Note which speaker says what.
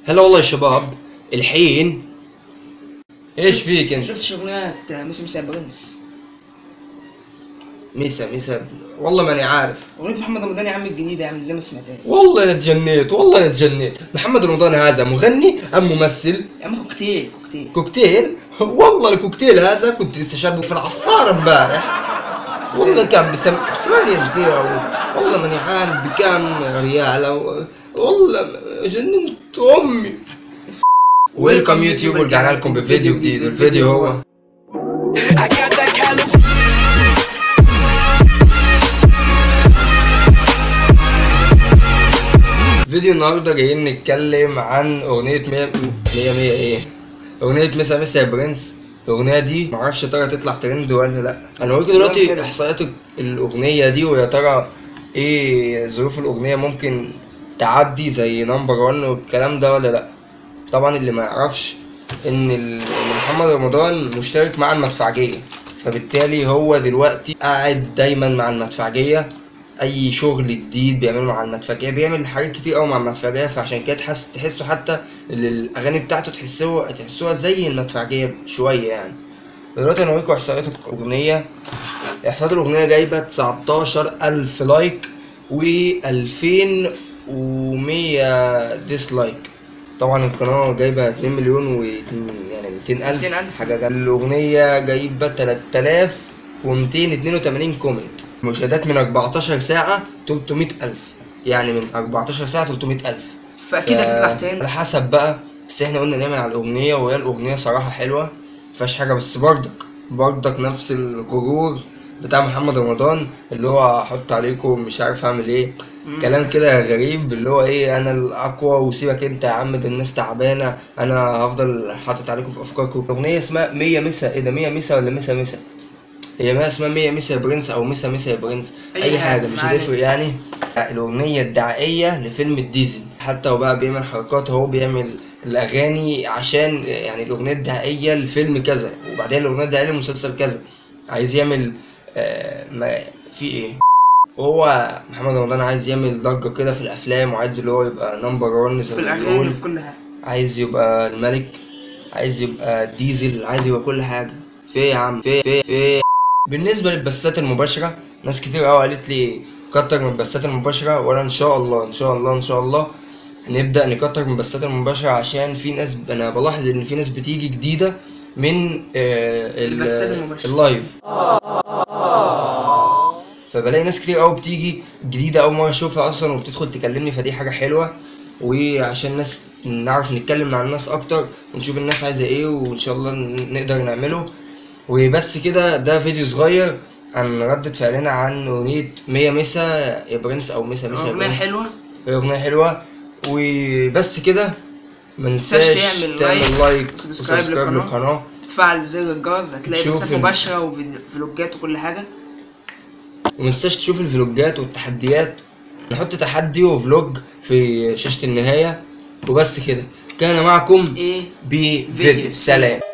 Speaker 1: هلا والله يا شباب الحين ايش فيك انت؟
Speaker 2: شفت شغلات ميسي ميسي برنس
Speaker 1: ميسا ميسا والله ماني عارف
Speaker 2: اغنية محمد رمضان يا عم الجديدة يا عم ازاي ما سمعتهاش
Speaker 1: والله انا تجنيت والله انا تجنيت محمد رمضان هذا مغني ام ممثل
Speaker 2: يا عم كوكتيل كوكتيل
Speaker 1: كوكتيل والله الكوكتيل هذا كنت لسه شاربه في العصارة امبارح والله كان بسم... بثمانية جنيه أو- والله ماني عارف بكام ريال أو... والله جننت امي ويلكم يوتيوب ورجعنا لكم بفيديو جديد الفيديو هو
Speaker 3: I got that California.
Speaker 1: فيديو النهارده جايين نتكلم عن اغنية مية مية مية ايه اغنية مسا مسا يا برنس الاغنية دي معرفش يا ترى تطلع ترند ولا لا انا هوريكم دلوقتي احصائيات الاغنية دي ويا ترى ايه ظروف الاغنية ممكن تعدي زي نمبر 1 والكلام ده ولا لا طبعا اللي ما يعرفش ان ال- إن محمد رمضان مشترك مع المدفعجية فبالتالي هو دلوقتي قاعد دايما مع المدفعجية اي شغل جديد بيعمله مع المدفعجية بيعمل حاجات كتير قوي مع المدفعجية فعشان كده تحس تحسوا حتى ال- الاغاني بتاعته تحسوها تحسوها زي المدفعجية شوية يعني دلوقتي انا هوريكم احصائيات الاغنية احصائيات الاغنية جايبة 19000 الف لايك و 2100 ديسلايك طبعا القناة جايبة 2 مليون و يعني 200 ألف
Speaker 2: 200,000.
Speaker 1: حاجة جامدة الأغنية جايبة 3282 كومنت مشاهدات من 14 ساعة 300 ألف يعني من 14 ساعة 300 ألف
Speaker 2: فاكيد
Speaker 1: ف-
Speaker 2: هتطلع
Speaker 1: على
Speaker 2: تاني
Speaker 1: حسب بقى بس احنا قلنا نعمل على الأغنية وهي الأغنية صراحة حلوة مفيهاش حاجة بس برضك برضك نفس الغرور بتاع محمد رمضان اللي هو هحط عليكم مش عارف اعمل ايه كلام كده غريب اللي هو ايه انا الاقوى وسيبك انت يا عم ده الناس تعبانه انا هفضل حاطط عليكم في افكاركم اغنيه اسمها مية مسا ايه ده مية مسا ولا مسا مسا هي ما اسمها مية مسا يا برنس او مسا مسا يا برنس
Speaker 2: أي
Speaker 1: اي
Speaker 2: حاجة،
Speaker 1: حاجه مش
Speaker 2: ما علينا.
Speaker 1: هتفرق يعني الاغنيه الدعائيه لفيلم الديزل حتى هو بقى بيعمل حركات هو بيعمل الاغاني عشان يعني الاغنيه الدعائيه لفيلم كذا وبعدين الاغنيه الدعائيه لمسلسل كذا عايز يعمل آه ما في ايه هو محمد رمضان عايز يعمل ضجة كده في الأفلام وعايز اللي هو يبقى نمبر 1 زي
Speaker 2: في
Speaker 1: ما
Speaker 2: الاغاني
Speaker 1: بيقول
Speaker 2: وفي كل حاجة
Speaker 1: عايز يبقى الملك عايز يبقى ديزل عايز يبقى كل حاجة في إيه يا عم في في في بالنسبة للبثات المباشرة ناس كتير قوي قالت لي كتر من البثات المباشرة وأنا إن شاء الله إن شاء الله إن شاء الله هنبدأ نكتر من البثات المباشرة عشان في ناس أنا بلاحظ إن في ناس بتيجي جديدة من آه ال-
Speaker 2: البثات المباشرة.
Speaker 1: اللايف فبلاقي ناس كتير قوي بتيجي جديده اول مره اشوفها اصلا وبتدخل تكلمني فدي حاجه حلوه وعشان الناس نعرف نتكلم مع الناس اكتر ونشوف الناس عايزه ايه وان شاء الله ن- نقدر نعمله وبس كده ده فيديو صغير عن ردة فعلنا عن اغنية مية مسا يا برنس او مسا مسا يا
Speaker 2: اغنية
Speaker 1: برنس
Speaker 2: حلوة
Speaker 1: هي اغنية حلوة وبس كده
Speaker 2: تنساش
Speaker 1: منساش
Speaker 2: تعمل
Speaker 1: تعمل
Speaker 2: لايك
Speaker 1: لايك
Speaker 2: وسبسكرايب
Speaker 1: وسبسكرايب
Speaker 2: للقناة.
Speaker 1: للقناة
Speaker 2: تفعل زر الجرس هتلاقي
Speaker 1: تشوف
Speaker 2: بثات
Speaker 1: ال-
Speaker 2: مباشرة وفلوجات وكل حاجة
Speaker 1: ومتنساش تشوف الفلوجات والتحديات نحط تحدي وفلوج في شاشة النهاية وبس كده كان معكم
Speaker 2: ايه
Speaker 1: بفيديو
Speaker 2: فيديو.
Speaker 1: سلام